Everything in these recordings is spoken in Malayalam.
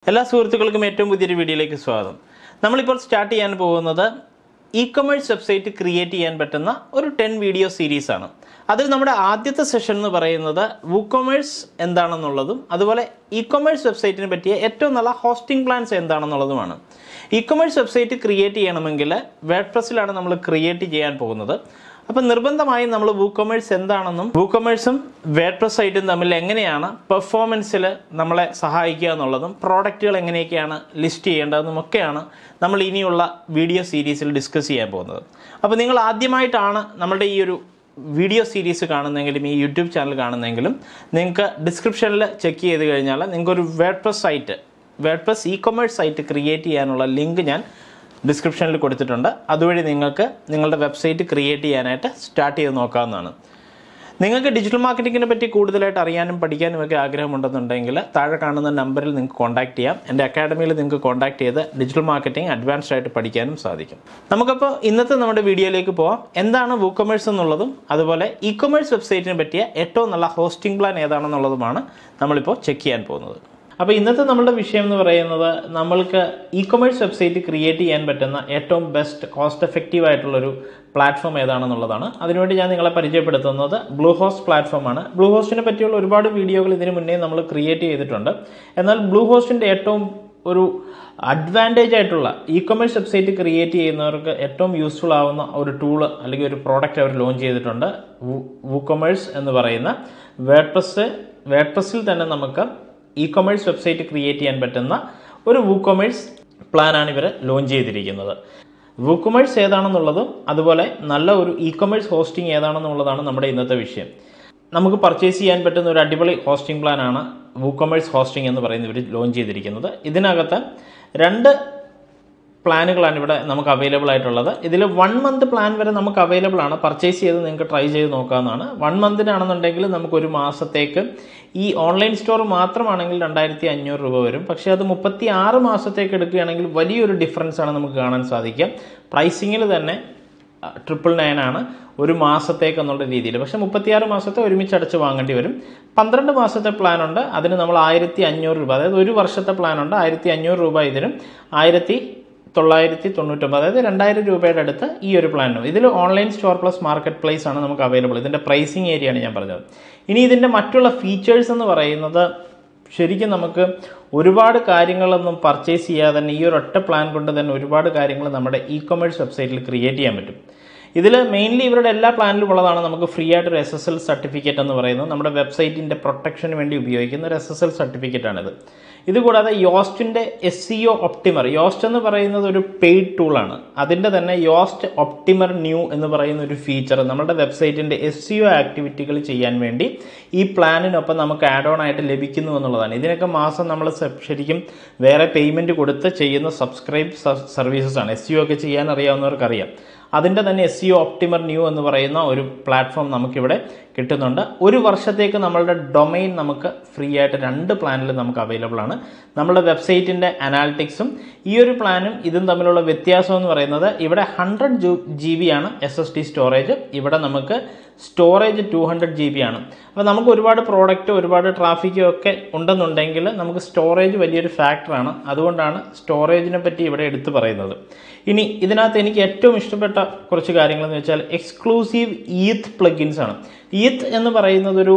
എല്ലാ സുഹൃത്തുക്കൾക്കും ഏറ്റവും പുതിയൊരു വീഡിയോയിലേക്ക് സ്വാഗതം നമ്മളിപ്പോൾ സ്റ്റാർട്ട് ചെയ്യാൻ പോകുന്നത് ഇ കൊമേഴ്സ് വെബ്സൈറ്റ് ക്രിയേറ്റ് ചെയ്യാൻ പറ്റുന്ന ഒരു ടെൻ വീഡിയോ സീരീസ് ആണ് അതിൽ നമ്മുടെ ആദ്യത്തെ സെഷൻ എന്ന് പറയുന്നത് വുക്കൊമേഴ്സ് എന്താണെന്നുള്ളതും അതുപോലെ ഇ കൊമേഴ്സ് വെബ്സൈറ്റിനെ പറ്റിയ ഏറ്റവും നല്ല ഹോസ്റ്റിംഗ് പ്ലാൻസ് എന്താണെന്നുള്ളതുമാണ് ഇ കൊമേഴ്സ് വെബ്സൈറ്റ് ക്രിയേറ്റ് ചെയ്യണമെങ്കിൽ വേഡ് പ്രസ്സിലാണ് നമ്മൾ ക്രിയേറ്റ് ചെയ്യാൻ പോകുന്നത് അപ്പം നിർബന്ധമായും നമ്മൾ വൂക്കൊമേഴ്സ് എന്താണെന്നും വൂക്കൊമേഴ്സും വേഡ്പ്രസ് സൈറ്റും തമ്മിൽ എങ്ങനെയാണ് പെർഫോമൻസിൽ നമ്മളെ സഹായിക്കുക എന്നുള്ളതും പ്രോഡക്റ്റുകൾ എങ്ങനെയൊക്കെയാണ് ലിസ്റ്റ് ചെയ്യേണ്ടതെന്നും ഒക്കെയാണ് നമ്മൾ ഇനിയുള്ള വീഡിയോ സീരീസിൽ ഡിസ്കസ് ചെയ്യാൻ പോകുന്നത് അപ്പോൾ നിങ്ങൾ ആദ്യമായിട്ടാണ് നമ്മുടെ ഈ ഒരു വീഡിയോ സീരീസ് കാണുന്നെങ്കിലും ഈ യൂട്യൂബ് ചാനൽ കാണുന്നെങ്കിലും നിങ്ങൾക്ക് ഡിസ്ക്രിപ്ഷനിൽ ചെക്ക് ചെയ്ത് കഴിഞ്ഞാൽ നിങ്ങൾക്കൊരു WordPress site WordPress e commerce site create ചെയ്യാനുള്ള ലിങ്ക് ഞാൻ ഡിസ്ക്രിപ്ഷനിൽ കൊടുത്തിട്ടുണ്ട് അതുവഴി നിങ്ങൾക്ക് നിങ്ങളുടെ വെബ്സൈറ്റ് ക്രിയേറ്റ് ചെയ്യാനായിട്ട് സ്റ്റാർട്ട് ചെയ്ത് നോക്കാവുന്നതാണ് നിങ്ങൾക്ക് ഡിജിറ്റൽ മാർക്കറ്റിങ്ങിനെ പറ്റി കൂടുതലായിട്ട് അറിയാനും പഠിക്കാനും ഒക്കെ ആഗ്രഹമുണ്ടെന്നുണ്ടെങ്കിൽ താഴെ കാണുന്ന നമ്പറിൽ നിങ്ങൾക്ക് കോൺടാക്ട് ചെയ്യാം എൻ്റെ അക്കാഡമിയിൽ നിങ്ങൾക്ക് കോൺടാക്ട് ചെയ്ത് ഡിജിറ്റൽ മാർക്കറ്റിംഗ് അഡ്വാൻസ്ഡ് ആയിട്ട് പഠിക്കാനും സാധിക്കും നമുക്കപ്പോൾ ഇന്നത്തെ നമ്മുടെ വീഡിയോയിലേക്ക് പോവാം എന്താണ് വൂക്കൊമേഴ്സ് എന്നുള്ളതും അതുപോലെ ഇ കൊമേഴ്സ് വെബ്സൈറ്റിനെ പറ്റിയ ഏറ്റവും നല്ല ഹോസ്റ്റിംഗ് പ്ലാൻ ഏതാണെന്നുള്ളതുമാണ് നമ്മളിപ്പോൾ ചെക്ക് ചെയ്യാൻ പോകുന്നത് അപ്പോൾ ഇന്നത്തെ നമ്മളുടെ വിഷയം എന്ന് പറയുന്നത് നമ്മൾക്ക് ഇ കൊമേഴ്സ് വെബ്സൈറ്റ് ക്രിയേറ്റ് ചെയ്യാൻ പറ്റുന്ന ഏറ്റവും ബെസ്റ്റ് കോസ്റ്റ് എഫക്റ്റീവ് ആയിട്ടുള്ളൊരു പ്ലാറ്റ്ഫോം ഏതാണെന്നുള്ളതാണ് അതിനുവേണ്ടി ഞാൻ നിങ്ങളെ പരിചയപ്പെടുത്തുന്നത് ബ്ലൂ ഹോസ്റ്റ് പ്ലാറ്റ്ഫോമാണ് ബ്ലൂ ഹോസ്റ്റിനെ പറ്റിയുള്ള ഒരുപാട് വീഡിയോകൾ ഇതിനു മുന്നേ നമ്മൾ ക്രിയേറ്റ് ചെയ്തിട്ടുണ്ട് എന്നാൽ ബ്ലൂ ഹോസ്റ്റിൻ്റെ ഏറ്റവും ഒരു അഡ്വാൻറ്റേജ് ആയിട്ടുള്ള ഇ കൊമേഴ്സ് വെബ്സൈറ്റ് ക്രിയേറ്റ് ചെയ്യുന്നവർക്ക് ഏറ്റവും യൂസ്ഫുൾ ആവുന്ന ഒരു ടൂള് അല്ലെങ്കിൽ ഒരു പ്രോഡക്റ്റ് അവർ ലോഞ്ച് ചെയ്തിട്ടുണ്ട് വൂക്കൊമേഴ്സ് എന്ന് പറയുന്ന വേഡ്പ്രസ് വേഡ്പ്രസ്സിൽ തന്നെ നമുക്ക് ഇ കൊമേഴ്സ് വെബ്സൈറ്റ് ക്രിയേറ്റ് ചെയ്യാൻ പറ്റുന്ന ഒരു വൂക്കൊമേഴ്സ് പ്ലാനാണ് ഇവർ ലോഞ്ച് ചെയ്തിരിക്കുന്നത് വൂക്കൊമേഴ്സ് ഏതാണെന്നുള്ളതും അതുപോലെ നല്ല ഒരു ഇ കൊമേഴ്സ് ഹോസ്റ്റിംഗ് ഏതാണെന്നുള്ളതാണ് നമ്മുടെ ഇന്നത്തെ വിഷയം നമുക്ക് പർച്ചേസ് ചെയ്യാൻ പറ്റുന്ന ഒരു അടിപൊളി ഹോസ്റ്റിംഗ് പ്ലാനാണ് വൂക്കൊമേഴ്സ് ഹോസ്റ്റിംഗ് എന്ന് പറയുന്ന ഇവർ ലോഞ്ച് ചെയ്തിരിക്കുന്നത് ഇതിനകത്ത് രണ്ട് പ്ലാനുകളാണ് ഇവിടെ നമുക്ക് അവൈലബിൾ ആയിട്ടുള്ളത് ഇതിൽ വൺ മന്ത് പ്ലാൻ വരെ നമുക്ക് അവൈലബിൾ ആണ് പർച്ചേസ് ചെയ്ത് നിങ്ങൾക്ക് ട്രൈ ചെയ്ത് നോക്കാവുന്നതാണ് വൺ മന്തിനാണെന്നുണ്ടെങ്കിൽ നമുക്ക് ഒരു മാസത്തേക്ക് ഈ ഓൺലൈൻ സ്റ്റോർ മാത്രമാണെങ്കിൽ രണ്ടായിരത്തി അഞ്ഞൂറ് രൂപ വരും പക്ഷേ അത് മുപ്പത്തി ആറ് മാസത്തേക്ക് എടുക്കുകയാണെങ്കിൽ വലിയൊരു ഡിഫറൻസ് ആണ് നമുക്ക് കാണാൻ സാധിക്കുക പ്രൈസിങ്ങിൽ തന്നെ ട്രിപ്പിൾ നയൻ ആണ് ഒരു മാസത്തേക്ക് എന്നുള്ള രീതിയിൽ പക്ഷെ മുപ്പത്തിയാറ് മാസത്തെ ഒരുമിച്ച് അടച്ച് വാങ്ങേണ്ടി വരും പന്ത്രണ്ട് മാസത്തെ പ്ലാൻ ഉണ്ട് അതിന് നമ്മൾ ആയിരത്തി അഞ്ഞൂറ് രൂപ അതായത് ഒരു വർഷത്തെ പ്ലാൻ ഉണ്ട് ആയിരത്തി അഞ്ഞൂറ് രൂപ ഇതിനും ആയിരത്തി തൊള്ളായിരത്തി തൊണ്ണൂറ്റൊമ്പത് അതായത് രണ്ടായിരം രൂപയുടെ അടുത്ത് ഈ ഒരു പ്ലാനും ഇതിൽ online store plus marketplace ആണ് നമുക്ക് അവൈലബിൾ ഇതിൻ്റെ പ്രൈസിങ് ഏരിയയാണ് ഞാൻ പറഞ്ഞത് ഇനി ഇതിൻ്റെ മറ്റുള്ള ഫീച്ചേഴ്സ് എന്ന് പറയുന്നത് ശരിക്കും നമുക്ക് ഒരുപാട് കാര്യങ്ങളൊന്നും പർച്ചേസ് ചെയ്യാതെ തന്നെ ഈ ഒരു ഒറ്റ പ്ലാൻ കൊണ്ട് തന്നെ ഒരുപാട് കാര്യങ്ങൾ നമ്മുടെ ഇ കൊമേഴ്സ് വെബ്സൈറ്റിൽ ക്രിയേറ്റ് ചെയ്യാൻ പറ്റും ഇതിൽ മെയിൻലി ഇവരുടെ എല്ലാ പ്ലാനിലും ഉള്ളതാണ് നമുക്ക് ഫ്രീ ആയിട്ട് ഒരു എസ് എസ് എൽ സർട്ടിഫിക്കറ്റ് എന്ന് പറയുന്നത് നമ്മുടെ വെബ്സൈറ്റിൻ്റെ പ്രൊട്ടക്ഷന് വേണ്ടി ഉപയോഗിക്കുന്ന ഒരു എസ് എസ് എൽ സർട്ടിഫിക്കറ്റ് ആണിത് ഇതുകൂടാതെ യോസ്റ്റിൻ്റെ S E O optimizer Yoast എന്ന് പറയുന്നത് ഒരു പെയ്ഡ് ടൂളാണ് അതിൻ്റെ തന്നെ യോസ്റ്റ് ഒപ്റ്റിമർ ന്യൂ എന്ന് പറയുന്ന ഒരു ഫീച്ചർ നമ്മുടെ വെബ്സൈറ്റിൻ്റെ എസ് സി ഒ ആക്ടിവിറ്റികൾ ചെയ്യാൻ വേണ്ടി ഈ പ്ലാനിനൊപ്പം നമുക്ക് ആഡ് ഓൺ ആയിട്ട് ലഭിക്കുന്നു എന്നുള്ളതാണ് ഇതിനൊക്കെ മാസം നമ്മൾ ശരിക്കും വേറെ പേയ്മെൻറ്റ് കൊടുത്ത് ചെയ്യുന്ന സബ്സ്ക്രൈബ് സർവീസസ് ആണ് എസ് സി ഒ ഒക്കെ ചെയ്യാൻ അറിയാവുന്നവർക്കറിയാം അതിൻ്റെ തന്നെ S E O optimizer new എന്ന് പറയുന്ന ഒരു പ്ലാറ്റ്ഫോം നമുക്കിവിടെ കിട്ടുന്നുണ്ട് ഒരു വർഷത്തേക്ക് നമ്മളുടെ ഡൊമൈൻ നമുക്ക് ഫ്രീ ആയിട്ട് രണ്ട് പ്ലാനിൽ നമുക്ക് അവൈലബിൾ ആണ് നമ്മുടെ വെബ്സൈറ്റിൻ്റെ അനാലിറ്റിക്സും ഈ ഒരു പ്ലാനും ഇതും തമ്മിലുള്ള വ്യത്യാസം എന്ന് പറയുന്നത് ഇവിടെ ഹൺഡ്രഡ് ജി ബി ആണ് എസ് എസ് ടി സ്റ്റോറേജ് ഇവിടെ നമുക്ക് storage two hundred G B ആണ് അപ്പോൾ നമുക്ക് ഒരുപാട് പ്രോഡക്റ്റ് ഒരുപാട് ട്രാഫിക്കും ഒക്കെ ഉണ്ടെന്നുണ്ടെങ്കിൽ നമുക്ക് സ്റ്റോറേജ് വലിയൊരു ഫാക്ടറാണ് അതുകൊണ്ടാണ് സ്റ്റോറേജിനെ പറ്റി ഇവിടെ എടുത്തു പറയുന്നത് ഇനി ഇതിനകത്ത് എനിക്ക് ഏറ്റവും ഇഷ്ടപ്പെട്ട കുറച്ച് കാര്യങ്ങളെന്ന് വെച്ചാൽ എക്സ്ക്ലൂസീവ് ഈത്ത് പ്ലഗിൻസ് ആണ് ഈത്ത് എന്ന് പറയുന്നത് ഒരു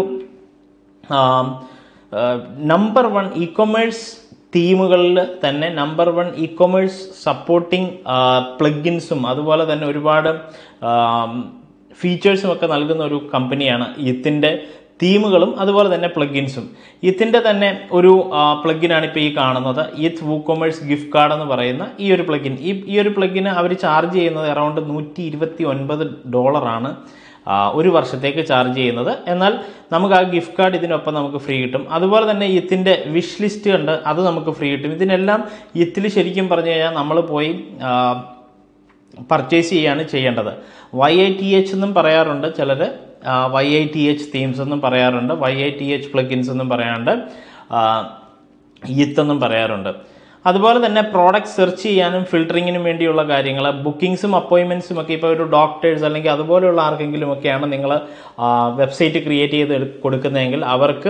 നമ്പർ വൺ ഇ കൊമേഴ്സ് തീമുകളിൽ തന്നെ number one e commerce supporting പ്ലഗിൻസും അതുപോലെ തന്നെ ഒരുപാട് ഫീച്ചേഴ്സും ഒക്കെ നൽകുന്ന ഒരു കമ്പനിയാണ് ഇത്തിൻ്റെ തീമുകളും അതുപോലെ തന്നെ പ്ലഗിൻസും ഇതിൻ്റെ തന്നെ ഒരു പ്ലഗിനാണ് ഇപ്പോൾ ഈ കാണുന്നത് ഇത്ത് വൂക്കൊമേഴ്സ് ഗിഫ്റ്റ് കാർഡ് എന്ന് പറയുന്ന ഈ ഒരു പ്ലഗിൻ ഈ ഈ ഒരു പ്ലഗിന് അവർ ചാർജ് ചെയ്യുന്നത് അറൗണ്ട് നൂറ്റി ഇരുപത്തി ഒൻപത് ഡോളറാണ് ഒരു വർഷത്തേക്ക് ചാർജ് ചെയ്യുന്നത് എന്നാൽ നമുക്ക് ആ ഗിഫ്റ്റ് കാർഡ് ഇതിനൊപ്പം നമുക്ക് ഫ്രീ കിട്ടും അതുപോലെ തന്നെ ഇത്തിൻ്റെ വിഷ് ലിസ്റ്റ് ഉണ്ട് അത് നമുക്ക് ഫ്രീ കിട്ടും ഇതിനെല്ലാം ഇത്തിൽ ശരിക്കും പറഞ്ഞു കഴിഞ്ഞാൽ നമ്മൾ പോയി പർച്ചേസ് ചെയ്യാണ് ചെയ്യേണ്ടത് വൈ ഐ ടി എച്ച് എന്നും പറയാറുണ്ട് ചിലർ Y I T H themes എന്നും പറയാറുണ്ട് Y I T H plugins എന്നും പറയാറുണ്ട് ഇത്ത് എന്നും പറയാറുണ്ട് അതുപോലെ തന്നെ പ്രോഡക്റ്റ് സെർച്ച് ചെയ്യാനും ഫിൽറ്ററിങ്ങിനും വേണ്ടിയുള്ള കാര്യങ്ങൾ ബുക്കിംഗ്സും അപ്പോയിൻമെൻറ്റ്സും ഒക്കെ ഇപ്പോൾ ഒരു ഡോക്ടേഴ്സ് അല്ലെങ്കിൽ അതുപോലെയുള്ള ആർക്കെങ്കിലും ഒക്കെയാണ് നിങ്ങൾ വെബ്സൈറ്റ് ക്രിയേറ്റ് ചെയ്ത് കൊടുക്കുന്നതെങ്കിൽ അവർക്ക്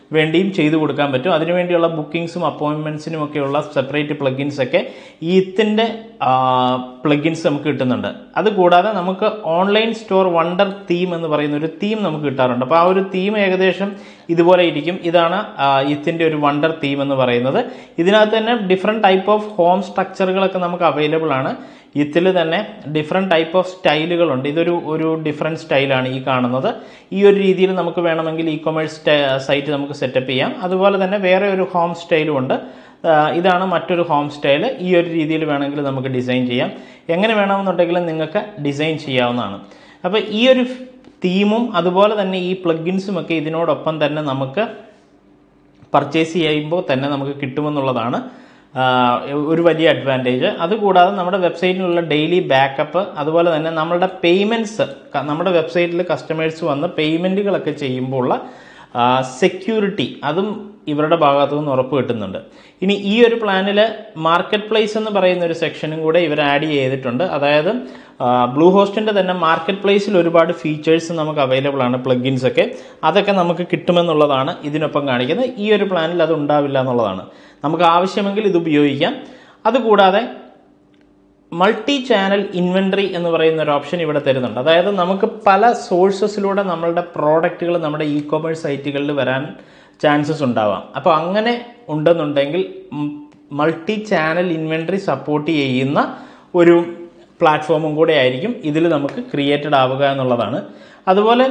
വേണ്ടിയും ചെയ്തു കൊടുക്കാൻ പറ്റും അതിനുവേണ്ടിയുള്ള ബുക്കിംഗ്സും അപ്പോയിൻമെൻറ്റ്സിനും ഒക്കെയുള്ള സെപ്പറേറ്റ് പ്ലഗിൻസ് ഒക്കെ ഈ ഇത്തിൻ്റെ പ്ലഗിൻസ് നമുക്ക് കിട്ടുന്നുണ്ട് അതുകൂടാതെ നമുക്ക് ഓൺലൈൻ സ്റ്റോർ വണ്ടർ തീം എന്ന് പറയുന്ന ഒരു തീം നമുക്ക് കിട്ടാറുണ്ട് അപ്പോൾ ആ ഒരു തീം ഏകദേശം ഇതുപോലെ ഇരിക്കും ഇതാണ് ഇത്തിൻ്റെ ഒരു വണ്ടർ തീം എന്ന് പറയുന്നത് ഇതിനകത്ത് തന്നെ ഡിഫറെൻറ്റ് ടൈപ്പ് ഓഫ് ഹോം സ്ട്രക്ചറുകളൊക്കെ നമുക്ക് അവൈലബിൾ ആണ് ഇതിൽ തന്നെ ഡിഫറെൻറ്റ് ടൈപ്പ് ഓഫ് സ്റ്റൈലുകളുണ്ട് ഇതൊരു ഒരു ഡിഫറെൻറ്റ് സ്റ്റൈലാണ് ഈ കാണുന്നത് ഈ ഒരു രീതിയിൽ നമുക്ക് വേണമെങ്കിൽ ഇ കൊമേഴ്സ് സൈറ്റ് നമുക്ക് സെറ്റപ്പ് ചെയ്യാം അതുപോലെ തന്നെ വേറെ ഒരു ഹോം സ്റ്റൈലും ഉണ്ട് ആ, ഇതാണ് മറ്റൊരു ഹോം സ്റ്റൈൽ ഈ ഒരു രീതിയിൽ വേണമെങ്കിൽ നമുക്ക് ഡിസൈൻ ചെയ്യാം എങ്ങനെ വേണമെന്നുണ്ടെങ്കിലും നിങ്ങൾക്ക് ഡിസൈൻ ചെയ്യാവുന്നതാണ് അപ്പോൾ ഈ ഒരു തീമും അതുപോലെ തന്നെ ഈ പ്ലഗിൻസും ഒക്കെ ഇതിനോടൊപ്പം തന്നെ നമുക്ക് പർച്ചേസ് ചെയ്യുമ്പോൾ തന്നെ നമുക്ക് കിട്ടുമെന്നുള്ളതാണ് ആ, ഒരു വലിയ അഡ്വാൻറ്റേജ് അതുകൂടാതെ നമ്മുടെ വെബ്സൈറ്റിലുള്ള ഡെയിലി ബാക്കപ്പ് അതുപോലെ തന്നെ നമ്മളുടെ പേയ്മെൻറ്റ്സ് നമ്മുടെ വെബ്സൈറ്റിൽ കസ്റ്റമേഴ്സ് വന്ന് പേയ്മെൻറ്റുകളൊക്കെ ചെയ്യുമ്പോൾ ഉള്ള സെക്യൂരിറ്റി അതും ഇവരുടെ ഭാഗത്തു നിന്ന് ഉറപ്പ് കിട്ടുന്നുണ്ട് ഇനി ഈ ഒരു പ്ലാനിൽ മാർക്കറ്റ് പ്ലേസ് എന്ന് പറയുന്ന ഒരു സെക്ഷനും കൂടെ ഇവർ ആഡ് ചെയ്തിട്ടുണ്ട് അതായത് ബ്ലൂ ഹോസ്റ്റിൻ്റെ തന്നെ മാർക്കറ്റ് പ്ലേസിൽ ഒരുപാട് ഫീച്ചേഴ്സ് നമുക്ക് അവൈലബിൾ ആണ് പ്ലഗിൻസ് ഒക്കെ അതൊക്കെ നമുക്ക് കിട്ടുമെന്നുള്ളതാണ് ഇതിനൊപ്പം കാണിക്കുന്നത് ഈ ഒരു പ്ലാനിൽ അത് ഉണ്ടാവില്ല എന്നുള്ളതാണ് നമുക്ക് ആവശ്യമെങ്കിൽ ഇത് ഉപയോഗിക്കാം അതുകൂടാതെ മൾട്ടി ചാനൽ ഇൻവെൻട്രി എന്ന് പറയുന്ന ഒരു ഓപ്ഷൻ ഇവിടെ തരുന്നുണ്ട് അതായത് നമുക്ക് പല സോഴ്സസിലൂടെ നമ്മളുടെ പ്രോഡക്റ്റുകൾ നമ്മുടെ ഇ കൊമേഴ്സ് സൈറ്റുകളിൽ വരാൻ ചാൻസസ് ഉണ്ടാവാം അപ്പോൾ അങ്ങനെ ഉണ്ടെന്നുണ്ടെങ്കിൽ മൾട്ടി ചാനൽ ഇൻവെൻട്രി സപ്പോർട്ട് ചെയ്യുന്ന ഒരു പ്ലാറ്റ്ഫോമും കൂടെ ആയിരിക്കും ഇതിൽ നമുക്ക് ക്രിയേറ്റഡ് ആവുക എന്നുള്ളതാണ് അതുപോലെ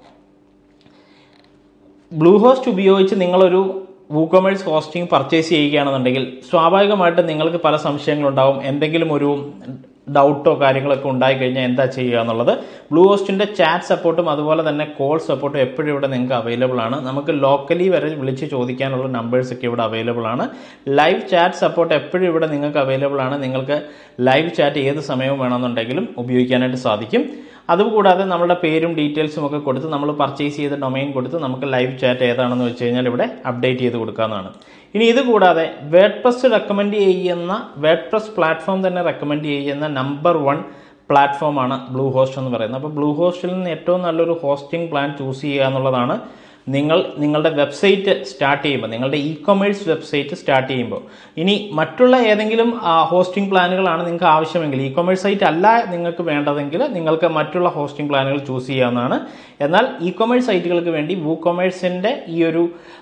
ബ്ലൂ ഹോസ്റ്റ് ഉപയോഗിച്ച് നിങ്ങളൊരു വൂക്കോമേഴ്സ് ഹോസ്റ്റിംഗ് പർച്ചേസ് ചെയ്യുകയാണെന്നുണ്ടെങ്കിൽ സ്വാഭാവികമായിട്ടും നിങ്ങൾക്ക് പല സംശയങ്ങളുണ്ടാവും എന്തെങ്കിലും ഒരു ഡൗട്ടോ കാര്യങ്ങളൊക്കെ ഉണ്ടായി കഴിഞ്ഞാൽ എന്താ ചെയ്യുക എന്നുള്ളത് ബ്ലൂ ഹോസ്റ്റിൻ്റെ ചാറ്റ് സപ്പോർട്ടും അതുപോലെ തന്നെ കോൾ സപ്പോർട്ടും എപ്പോഴും ഇവിടെ നിങ്ങൾക്ക് അവൈലബിൾ ആണ് നമുക്ക് ലോക്കലി വരെ വിളിച്ച് ചോദിക്കാനുള്ള നമ്പേഴ്സ് ഒക്കെ ഇവിടെ അവൈലബിൾ ആണ് ലൈവ് ചാറ്റ് സപ്പോർട്ട് എപ്പോഴും ഇവിടെ നിങ്ങൾക്ക് അവൈലബിൾ ആണ് നിങ്ങൾക്ക് ലൈവ് ചാറ്റ് ഏത് സമയവും വേണമെന്നുണ്ടെങ്കിലും ഉപയോഗിക്കാനായിട്ട് സാധിക്കും അതുകൂടാതെ നമ്മുടെ പേരും ഡീറ്റെയിൽസും ഒക്കെ കൊടുത്ത് നമ്മൾ പർച്ചേസ് ചെയ്ത ഡൊമൈൻ കൊടുത്ത് നമുക്ക് ലൈവ് ചാറ്റ് ഏതാണെന്ന് വെച്ച് കഴിഞ്ഞാൽ ഇവിടെ അപ്ഡേറ്റ് ചെയ്ത് കൊടുക്കാവുന്നതാണ് ഇനി ഇത് കൂടാതെ വേഡ് പ്രസ് റെക്കമെൻഡ് ചെയ്യുന്ന വേഡ് പ്രസ് പ്ലാറ്റ്ഫോം തന്നെ റെക്കമെൻഡ് ചെയ്യുന്ന നമ്പർ വൺ പ്ലാറ്റ്ഫോമാണ് ബ്ലൂ ഹോസ്റ്റ് എന്ന് പറയുന്നത് അപ്പോൾ ബ്ലൂ ഹോസ്റ്റിൽ നിന്ന് ഏറ്റവും നല്ലൊരു ഹോസ്റ്റിംഗ് പ്ലാൻ ചൂസ് ചെയ്യുക എന്നുള്ളതാണ് നിങ്ങൾ നിങ്ങളുടെ വെബ്സൈറ്റ് സ്റ്റാർട്ട് ചെയ്യുമ്പോൾ നിങ്ങളുടെ ഇ കൊമേഴ്സ് വെബ്സൈറ്റ് സ്റ്റാർട്ട് ചെയ്യുമ്പോൾ ഇനി മറ്റുള്ള ഏതെങ്കിലും ഹോസ്റ്റിംഗ് പ്ലാനുകളാണ് നിങ്ങൾക്ക് ആവശ്യമെങ്കിൽ ഇ കൊമേഴ്സ് സൈറ്റ് അല്ല നിങ്ങൾക്ക് വേണ്ടതെങ്കിൽ നിങ്ങൾക്ക് മറ്റുള്ള ഹോസ്റ്റിംഗ് പ്ലാനുകൾ ചൂസ് ചെയ്യാവുന്നതാണ് എന്നാൽ ഇ കൊമേഴ്സ് സൈറ്റുകൾക്ക് വേണ്ടി വൂ കൊമേഴ്സിൻ്റെ ഈ ഒരു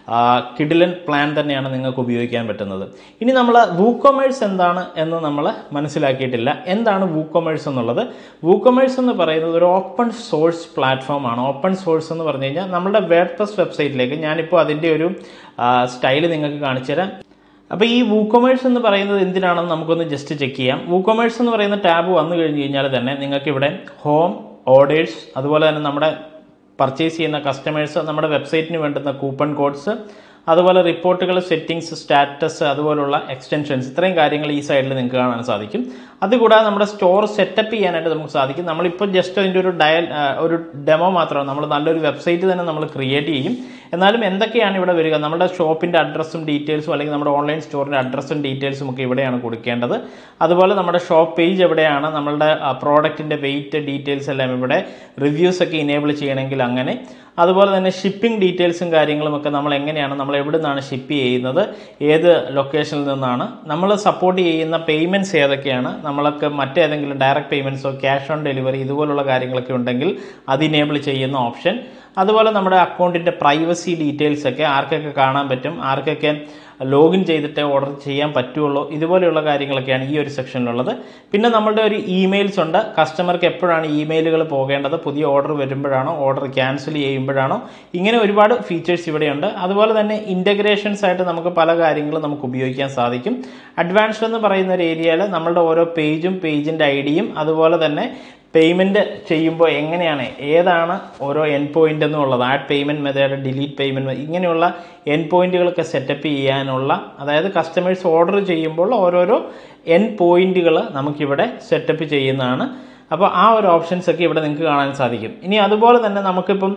കിഡിലൻ പ്ലാൻ തന്നെയാണ് നിങ്ങൾക്ക് ഉപയോഗിക്കാൻ പറ്റുന്നത് ഇനി നമ്മൾ വൂ കൊമേഴ്സ് എന്താണ് എന്ന് നമ്മൾ മനസ്സിലാക്കിയിട്ടില്ല എന്താണ് വൂ കൊമേഴ്സ് എന്നുള്ളത് വൂ കൊമേഴ്സ് എന്ന് പറയുന്നത് ഒരു ഓപ്പൺ സോഴ്സ് പ്ലാറ്റ്ഫോമാണ് ഓപ്പൺ സോഴ്സ് എന്ന് പറഞ്ഞു കഴിഞ്ഞാൽ നമ്മുടെ വേഡ് പ്ലസ് വെബ്സൈറ്റിലേക്ക് ഞാനിപ്പോൾ അതിൻ്റെ ഒരു സ്റ്റൈൽ നിങ്ങൾക്ക് കാണിച്ചു തരാം അപ്പോൾ ഈ വൂക്കൊമേഴ്സ് എന്ന് പറയുന്നത് എന്തിനാണെന്ന് നമുക്കൊന്ന് ജസ്റ്റ് ചെക്ക് ചെയ്യാം വൂക്കൊമേഴ്സ് എന്ന് പറയുന്ന ടാബ് വന്നു കഴിഞ്ഞ് കഴിഞ്ഞാൽ തന്നെ നിങ്ങൾക്ക് ഇവിടെ ഹോം ഓർഡേഴ്സ് അതുപോലെ തന്നെ നമ്മുടെ പർച്ചേസ് ചെയ്യുന്ന കസ്റ്റമേഴ്സ് നമ്മുടെ വെബ്സൈറ്റിന് വേണ്ടുന്ന കൂപ്പൺ കോഡ്സ് അതുപോലെ റിപ്പോർട്ടുകൾ സെറ്റിങ്സ് സ്റ്റാറ്റസ് അതുപോലുള്ള എക്സ്റ്റൻഷൻസ് ഇത്രയും കാര്യങ്ങൾ ഈ സൈഡിൽ നിങ്ങൾക്ക് കാണാൻ സാധിക്കും അതുകൂടാതെ നമ്മുടെ സ്റ്റോർ സെറ്റപ്പ് ചെയ്യാനായിട്ട് നമുക്ക് സാധിക്കും നമ്മളിപ്പോൾ ജസ്റ്റ് അതിൻ്റെ ഒരു ഡയൽ ആ, ഒരു ഡെമോ മാത്രമാണ് നമ്മൾ നല്ലൊരു വെബ്സൈറ്റ് തന്നെ നമ്മൾ ക്രിയേറ്റ് ചെയ്യും എന്നാലും എന്തൊക്കെയാണ് ഇവിടെ വരിക നമ്മുടെ ഷോപ്പിൻ്റെ അഡ്രസ്സും ഡീറ്റെയിൽസും അല്ലെങ്കിൽ നമ്മുടെ ഓൺലൈൻ സ്റ്റോറിൻ്റെ അഡ്രസ്സും ഡീറ്റെയിൽസും ഒക്കെ ഇവിടെയാണ് കൊടുക്കേണ്ടത് അതുപോലെ നമ്മുടെ ഷോപ്പ് പേജ് എവിടെയാണ് നമ്മളുടെ പ്രോഡക്റ്റിൻ്റെ വെയിറ്റ് ഡീറ്റെയിൽസ് എല്ലാം ഇവിടെ റിവ്യൂസ് ഒക്കെ ഇനേബിൾ ചെയ്യണമെങ്കിൽ അങ്ങനെ അതുപോലെ തന്നെ ഷിപ്പിംഗ് ഡീറ്റെയിൽസും കാര്യങ്ങളും ഒക്കെ നമ്മൾ എങ്ങനെയാണ് നമ്മൾ എവിടെ നിന്നാണ് ഷിപ്പ് ചെയ്യുന്നത് ഏത് ലൊക്കേഷനിൽ നിന്നാണ് നമ്മൾ സപ്പോർട്ട് ചെയ്യുന്ന പേയ്മെൻറ്റ്സ് ഏതൊക്കെയാണ് നമ്മൾക്ക് മറ്റേതെങ്കിലും ഡയറക്റ്റ് പേയ്മെൻറ്റ്സോ ക്യാഷ് ഓൺ ഡെലിവറി ഇതുപോലുള്ള കാര്യങ്ങളൊക്കെ ഉണ്ടെങ്കിൽ അത് ഇനേബിൾ ചെയ്യുന്ന ഓപ്ഷൻ അതുപോലെ നമ്മുടെ അക്കൗണ്ടിൻ്റെ പ്രൈവസി ഡീറ്റെയിൽസ് ഒക്കെ ആർക്കൊക്കെ കാണാൻ പറ്റും ആർക്കൊക്കെ ലോഗിൻ ചെയ്തിട്ട് ഓർഡർ ചെയ്യാൻ പറ്റുള്ളൂ ഇതുപോലെയുള്ള കാര്യങ്ങളൊക്കെയാണ് ഈ ഒരു സെക്ഷനിലുള്ളത് പിന്നെ നമ്മളുടെ ഒരു ഇമെയിൽസ് ഉണ്ട് കസ്റ്റമർക്ക് എപ്പോഴാണ് ഇമെയിലുകൾ പോകേണ്ടത് പുതിയ ഓർഡർ വരുമ്പോഴാണോ ഓർഡർ ക്യാൻസൽ ചെയ്യുമ്പോഴാണോ ഇങ്ങനെ ഒരുപാട് ഫീച്ചേഴ്സ് ഇവിടെയുണ്ട് അതുപോലെ തന്നെ ഇൻ്റഗ്രേഷൻസ് ആയിട്ട് നമുക്ക് പല കാര്യങ്ങളും നമുക്ക് ഉപയോഗിക്കാൻ സാധിക്കും അഡ്വാൻസ്ഡ് എന്ന് പറയുന്ന ഒരു ഏരിയയിൽ നമ്മളുടെ ഓരോ പേജും പേജിൻ്റെ ഐ ഡിയും അതുപോലെ തന്നെ പേയ്മെൻറ്റ് ചെയ്യുമ്പോൾ എങ്ങനെയാണ് ഏതാണ് ഓരോ എൻ പോയിന്റ് എന്നുള്ളത് add payment method delete payment ഇങ്ങനെയുള്ള എൻ പോയിന്റുകളൊക്കെ സെറ്റപ്പ് ചെയ്യാനുള്ള അതായത് കസ്റ്റമേഴ്സ് ഓർഡർ ചെയ്യുമ്പോൾ ഓരോരോ എൻ പോയിന്റുകൾ നമുക്കിവിടെ സെറ്റപ്പ് ചെയ്യുന്നതാണ് അപ്പോൾ ആ ഒരു ഓപ്ഷൻസ് ഒക്കെ ഇവിടെ നിങ്ങൾക്ക് കാണാൻ സാധിക്കും ഇനി അതുപോലെ തന്നെ നമുക്കിപ്പം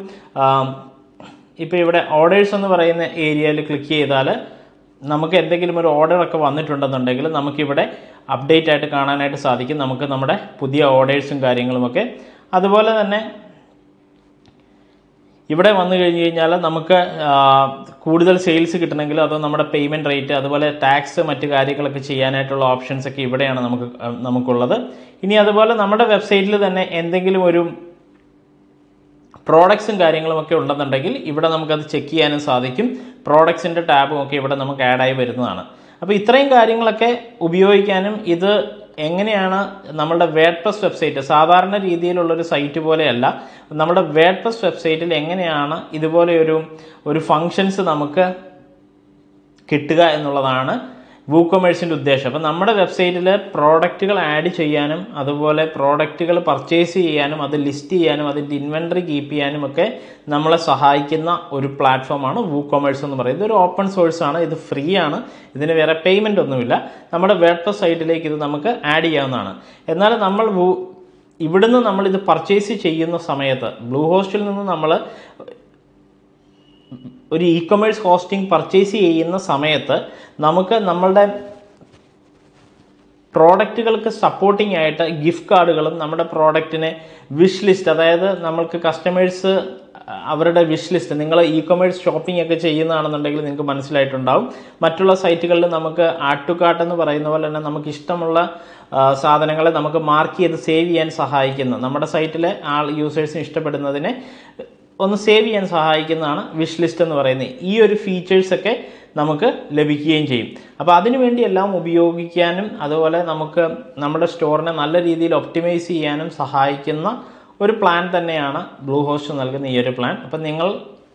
ഇപ്പോൾ ഇവിടെ ഓർഡേഴ്സ് എന്ന് പറയുന്ന ഏരിയയിൽ ക്ലിക്ക് ചെയ്താൽ നമുക്ക് എന്തെങ്കിലും ഒരു ഓർഡർ ഒക്കെ വന്നിട്ടുണ്ടെന്നുണ്ടെങ്കിൽ നമുക്കിവിടെ അപ്ഡേറ്റ് ആയിട്ട് കാണാനായിട്ട് സാധിക്കും നമുക്ക് നമ്മുടെ പുതിയ ഓർഡേഴ്സും കാര്യങ്ങളുമൊക്കെ അതുപോലെ തന്നെ ഇവിടെ വന്നു കഴിഞ്ഞ് കഴിഞ്ഞാൽ നമുക്ക് ആ, കൂടുതൽ സെയിൽസ് കിട്ടണമെങ്കിൽ അതോ നമ്മുടെ പേയ്മെൻറ്റ് റേറ്റ് അതുപോലെ ടാക്സ് മറ്റു കാര്യങ്ങളൊക്കെ ചെയ്യാനായിട്ടുള്ള ഓപ്ഷൻസ് ഒക്കെ ഇവിടെയാണ് നമുക്ക് ആ, നമുക്കുള്ളത് ഇനി അതുപോലെ നമ്മുടെ വെബ്സൈറ്റിൽ തന്നെ എന്തെങ്കിലും ഒരു പ്രോഡക്ട്സും കാര്യങ്ങളും ഒക്കെ ഉണ്ടെന്നുണ്ടെങ്കിൽ ഇവിടെ നമുക്കത് ചെക്ക് ചെയ്യാനും സാധിക്കും പ്രോഡക്ട്സിൻ്റെ ടാബും ഒക്കെ ഇവിടെ നമുക്ക് ആഡായി വരുന്നതാണ് അപ്പോൾ ഇത്രയും കാര്യങ്ങളൊക്കെ ഉപയോഗിക്കാനും ഇത് എങ്ങനെയാണ് നമ്മുടെ വേഡ് പ്ലസ് വെബ്സൈറ്റ് സാധാരണ രീതിയിലുള്ളൊരു സൈറ്റ് പോലെയല്ല നമ്മുടെ വേഡ് പ്ലസ് വെബ്സൈറ്റിൽ എങ്ങനെയാണ് ഇതുപോലെ ഒരു ഒരു ഫങ്ഷൻസ് നമുക്ക് കിട്ടുക എന്നുള്ളതാണ് വൂക്കൊമേഴ്സിൻ്റെ ഉദ്ദേശം അപ്പം നമ്മുടെ വെബ്സൈറ്റിൽ പ്രോഡക്റ്റുകൾ ആഡ് ചെയ്യാനും അതുപോലെ പ്രോഡക്റ്റുകൾ പർച്ചേസ് ചെയ്യാനും അത് ലിസ്റ്റ് ചെയ്യാനും അതിൻ്റെ ഇൻവെൻറ്ററി കീപ്പ് ചെയ്യാനും ഒക്കെ നമ്മളെ സഹായിക്കുന്ന ഒരു പ്ലാറ്റ്ഫോമാണ് വൂക്കൊമേഴ്സ് എന്ന് പറയുന്നത് ഇതൊരു ഓപ്പൺ സോഴ്സ് ആണ് ഇത് ഫ്രീ ആണ് ഇതിന് വേറെ പേയ്മെൻ്റ് ഒന്നുമില്ല നമ്മുടെ വേഡ്പ്ലസ് സൈറ്റിലേക്ക് ഇത് നമുക്ക് ആഡ് ചെയ്യാവുന്നതാണ് എന്നാൽ നമ്മൾ വൂ ഇവിടുന്ന് നമ്മളിത് പർച്ചേസ് ചെയ്യുന്ന സമയത്ത് ബ്ലൂ ഹോസ്റ്റിൽ നിന്ന് നമ്മൾ ഒരു ഇ കൊമേഴ്സ് ഹോസ്റ്റിംഗ് പർച്ചേസ് ചെയ്യുന്ന സമയത്ത് നമുക്ക് നമ്മളുടെ പ്രോഡക്റ്റുകൾക്ക് സപ്പോർട്ടിംഗ് ആയിട്ട് ഗിഫ്റ്റ് കാർഡുകളും നമ്മുടെ പ്രോഡക്റ്റിനെ വിഷ് ലിസ്റ്റ് അതായത് നമ്മൾക്ക് കസ്റ്റമേഴ്സ് അവരുടെ വിഷ് ലിസ്റ്റ് നിങ്ങൾ ഇ കൊമേഴ്സ് ഷോപ്പിംഗ് ഒക്കെ ചെയ്യുന്നതാണെന്നുണ്ടെങ്കിൽ നിങ്ങൾക്ക് മനസ്സിലായിട്ടുണ്ടാവും മറ്റുള്ള സൈറ്റുകളിൽ നമുക്ക് ആഡ് ടു കാർട്ട് എന്ന് പറയുന്ന പോലെ തന്നെ നമുക്ക് ഇഷ്ടമുള്ള ആ, സാധനങ്ങളെ നമുക്ക് മാർക്ക് ചെയ്ത് സേവ് ചെയ്യാൻ സഹായിക്കുന്ന നമ്മുടെ സൈറ്റിലെ ആൾ യൂസേഴ്സിന് ഇഷ്ടപ്പെടുന്നതിനെ ഒന്ന് സേവ് ചെയ്യാൻ സഹായിക്കുന്നതാണ് വിഷ് ലിസ്റ്റ് എന്ന് പറയുന്നത് ഈ ഒരു ഫീച്ചേഴ്സൊക്കെ നമുക്ക് ലഭിക്കുകയും ചെയ്യും അപ്പോൾ അതിനു വേണ്ടി എല്ലാം ഉപയോഗിക്കാനും അതുപോലെ നമുക്ക് നമ്മുടെ സ്റ്റോറിനെ നല്ല രീതിയിൽ ഒപ്റ്റിമൈസ് ചെയ്യാനും സഹായിക്കുന്ന ഒരു പ്ലാൻ തന്നെയാണ് ബ്ലൂ ഹോസ്റ്റ് നൽകുന്ന ഈ ഒരു പ്ലാൻ അപ്പം നിങ്ങൾ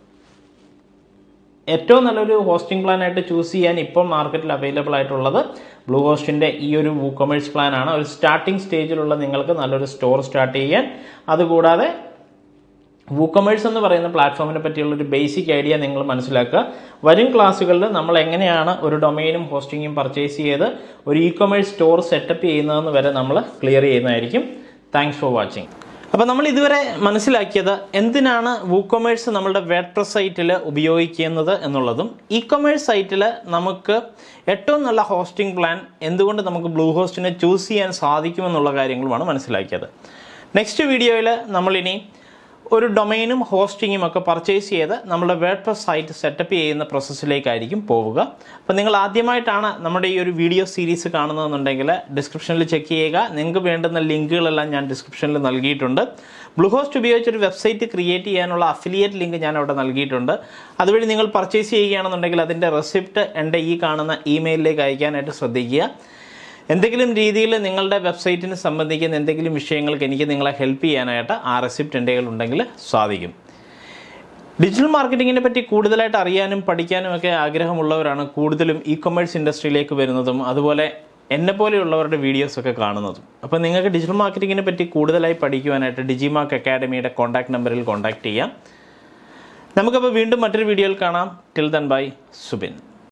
ഏറ്റവും നല്ലൊരു ഹോസ്റ്റിംഗ് പ്ലാൻ ആയിട്ട് ചൂസ് ചെയ്യാൻ ഇപ്പോൾ മാർക്കറ്റിൽ അവൈലബിൾ ആയിട്ടുള്ളത് ബ്ലൂ ഹോസ്റ്റിൻ്റെ ഈ ഒരു വൂക്കൊമേഴ്സ് പ്ലാൻ ആണ് ഒരു സ്റ്റാർട്ടിംഗ് സ്റ്റേജിലുള്ള നിങ്ങൾക്ക് നല്ലൊരു സ്റ്റോർ സ്റ്റാർട്ട് ചെയ്യാൻ അതുകൂടാതെ വൂക്കൊമേഴ്സ് എന്ന് പറയുന്ന പ്ലാറ്റ്ഫോമിനെ പറ്റിയുള്ള ഒരു ബേസിക് ഐഡിയ നിങ്ങൾ മനസ്സിലാക്കുക വരും ക്ലാസ്സുകളിൽ നമ്മൾ എങ്ങനെയാണ് ഒരു ഡൊമൈനും ഹോസ്റ്റിങ്ങും പർച്ചേസ് ചെയ്ത് ഒരു ഇ കൊമേഴ്സ് സ്റ്റോർ സെറ്റപ്പ് ചെയ്യുന്നതെന്ന് വരെ നമ്മൾ ക്ലിയർ ചെയ്യുന്നതായിരിക്കും താങ്ക്സ് ഫോർ വാച്ചിങ് അപ്പോൾ നമ്മൾ ഇതുവരെ മനസ്സിലാക്കിയത് എന്തിനാണ് വൂക്കൊമേഴ്സ് നമ്മളുടെ വേഡ്പ്രസ് സൈറ്റിൽ ഉപയോഗിക്കുന്നത് എന്നുള്ളതും ഇ കൊമേഴ്സ് സൈറ്റിൽ നമുക്ക് ഏറ്റവും നല്ല ഹോസ്റ്റിംഗ് പ്ലാൻ എന്തുകൊണ്ട് നമുക്ക് ബ്ലൂ ഹോസ്റ്റിനെ ചൂസ് ചെയ്യാൻ സാധിക്കുമെന്നുള്ള കാര്യങ്ങളുമാണ് മനസ്സിലാക്കിയത് നെക്സ്റ്റ് വീഡിയോയിൽ നമ്മളിനി ഒരു ഡൊമൈനും ഹോസ്റ്റിങ്ങും ഒക്കെ പർച്ചേസ് ചെയ്ത് നമ്മുടെ വേഡ്പ്രസ് സൈറ്റ് സെറ്റപ്പ് ചെയ്യുന്ന പ്രോസസ്സിലേക്കായിരിക്കും പോവുക അപ്പോൾ നിങ്ങൾ ആദ്യമായിട്ടാണ് നമ്മുടെ ഈ ഒരു വീഡിയോ സീരീസ് കാണുന്നതെന്നുണ്ടെങ്കിൽ ഡിസ്ക്രിപ്ഷനിൽ ചെക്ക് ചെയ്യുക നിങ്ങൾക്ക് വേണ്ടുന്ന ലിങ്കുകളെല്ലാം ഞാൻ ഡിസ്ക്രിപ്ഷനിൽ നൽകിയിട്ടുണ്ട് ബ്ലൂ ഹോസ്റ്റ് ഉപയോഗിച്ച് ഒരു വെബ്സൈറ്റ് ക്രിയേറ്റ് ചെയ്യാനുള്ള അഫിലിയേറ്റ് ലിങ്ക് ഞാൻ അവിടെ നൽകിയിട്ടുണ്ട് അതുവഴി നിങ്ങൾ പർച്ചേസ് ചെയ്യുകയാണെന്നുണ്ടെങ്കിൽ അതിൻ്റെ റെസിപ്റ്റ് എൻ്റെ ഈ കാണുന്ന ഇമെയിലിലേക്ക് അയക്കാനായിട്ട് ശ്രദ്ധിക്കുക എന്തെങ്കിലും രീതിയിൽ നിങ്ങളുടെ വെബ്സൈറ്റിനെ സംബന്ധിക്കുന്ന എന്തെങ്കിലും വിഷയങ്ങൾക്ക് എനിക്ക് നിങ്ങളെ ഹെൽപ്പ് ചെയ്യാനായിട്ട് ആ റെസിപ്റ്റ് എൻ്റെ ഉണ്ടെങ്കിൽ സാധിക്കും ഡിജിറ്റൽ മാർക്കറ്റിങ്ങിനെ പറ്റി കൂടുതലായിട്ട് അറിയാനും പഠിക്കാനും ഒക്കെ ആഗ്രഹമുള്ളവരാണ് കൂടുതലും ഇ കൊമേഴ്സ് ഇൻഡസ്ട്രിയിലേക്ക് വരുന്നതും അതുപോലെ എന്നെ പോലെയുള്ളവരുടെ വീഡിയോസ് ഒക്കെ കാണുന്നതും അപ്പോൾ നിങ്ങൾക്ക് ഡിജിറ്റൽ മാർക്കറ്റിങ്ങിനെ പറ്റി കൂടുതലായി പഠിക്കുവാനായിട്ട് ഡിജിമാർക്ക് അക്കാഡമിയുടെ കോൺടാക്ട് നമ്പറിൽ കോൺടാക്ട് ചെയ്യാം നമുക്കപ്പോൾ വീണ്ടും മറ്റൊരു വീഡിയോയിൽ കാണാം ടിൽ ദൻ ബൈ സുബിൻ